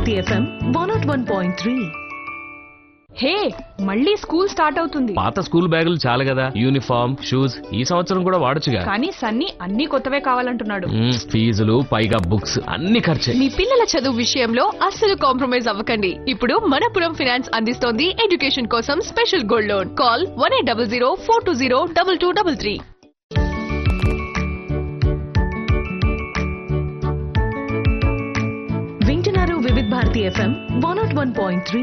Bharati FM one nought one point three hey మళ్ళీ school start అవుతుంది పాత స్కూల్ బ్యాగులు చాలు కదా యూనిఫామ్ షూస్ ఈ సంవత్సరం కూడా వాడొచ్చుగా కానీ సన్నీ అన్ని కొత్తవే కావాలంటున్నాడు మ్మ్, ఫీజులు పైగా బుక్స్ అన్ని ఖర్చే మీ పిల్లల చదువు విషయంలో అస్సలు కాంప్రమైజ్ అవ్వకండి ఇప్పుడు మనపురం ఫైనాన్స్ అందిస్తోంది ఎడ్యుకేషన్ కోసం special gold loan call one eight double zero four two zero double two double three వింటున్నారు Vividh Bharati FM one nought one point three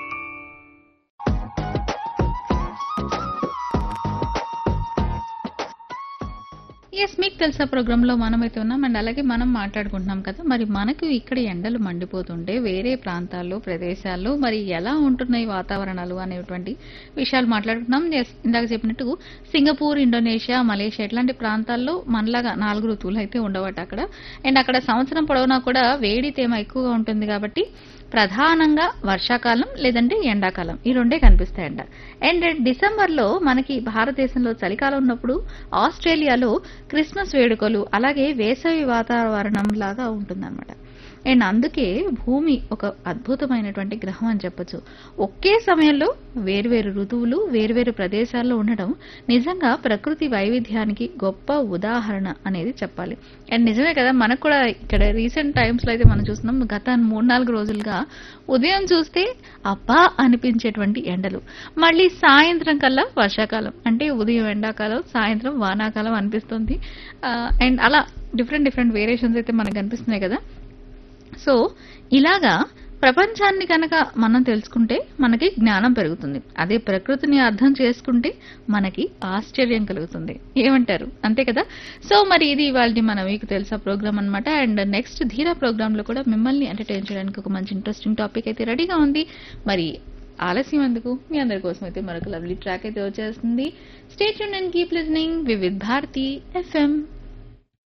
yes మీకు తెలుసా ప్రోగ్రాంలో మనమైతే ఉన్నాం అండ్ అలాగే మనం మాట్లాడుకుంటున్నాం కదా మరి మనకు ఇక్కడ ఎండలు మండిపోతుంటే వేరే ప్రాంతాల్లో ప్రదేశాల్లో మరి ఎలా ఉంటున్నాయి వాతావరణాలు అనేటువంటి విషయాలు మాట్లాడుకుంటున్నాం ఎస్ ఇందాక చెప్పినట్టు సింగపూర్ ఇండోనేషియా మలేషియా ఇట్లాంటి ప్రాంతాల్లో మనలాగా నాలుగు ఋతువులు అయితే ఉండవట అక్కడ అండ్ అక్కడ సంవత్సరం పొడవునా కూడా వేడి తేమ ఎక్కువగా ఉంటుంది కాబట్టి ప్రధానంగా వర్షాకాలం లేదంటే ఎండాకాలం ఈ రెండే కనిపిస్తాయంట అండ్ డిసెంబర్లో మనకి భారతదేశంలో చలికాలం ఉన్నప్పుడు ఆస్ట్రేలియాలో క్రిస్మస్ వేడుకలు అలాగే వేసవి వాతావరణం లాగా ఉంటుందన్నమాట అండ్ అందుకే భూమి ఒక అద్భుతమైనటువంటి గ్రహం అని చెప్పొచ్చు ఒకే సమయంలో వేరువేరు ఋతువులు వేరువేరు ప్రదేశాల్లో ఉండడం నిజంగా ప్రకృతి వైవిధ్యానికి గొప్ప ఉదాహరణ అనేది చెప్పాలి అండ్ నిజమే కదా మనకు కూడా ఇక్కడ రీసెంట్ టైమ్స్ లో అయితే మనం చూస్తున్నాం గత మూడు నాలుగు రోజులుగా ఉదయం చూస్తే అబ్బా అనిపించేటువంటి ఎండలు మళ్ళీ సాయంత్రం కల్లా వర్షాకాలం అంటే ఉదయం ఎండాకాలం సాయంత్రం వానాకాలం అనిపిస్తుంది అండ్ అలా డిఫరెంట్ డిఫరెంట్ వేరియేషన్స్ అయితే మనకు కనిపిస్తున్నాయి కదా సో ఇలాగా ప్రపంచాన్ని కనుక మనం తెలుసుకుంటే మనకి జ్ఞానం పెరుగుతుంది అదే ప్రకృతిని అర్థం చేసుకుంటే మనకి ఆశ్చర్యం కలుగుతుంది ఏమంటారు అంతే కదా సో మరి ఇది ఇవాళ మన మీకు తెలుసా ప్రోగ్రామ్ అన్నమాట అండ్ నెక్స్ట్ ధీరా ప్రోగ్రామ్ లో కూడా మిమ్మల్ని ఎంటర్టైన్ చేయడానికి ఒక మంచి ఇంట్రెస్టింగ్ టాపిక్ అయితే రెడీగా ఉంది మరి ఆలస్యం ఎందుకు మీ అందరి కోసం అయితే మరొక లవ్లీ ట్రాక్ అయితే వచ్చేస్తుంది stay and keep listening Vividh Bharati FM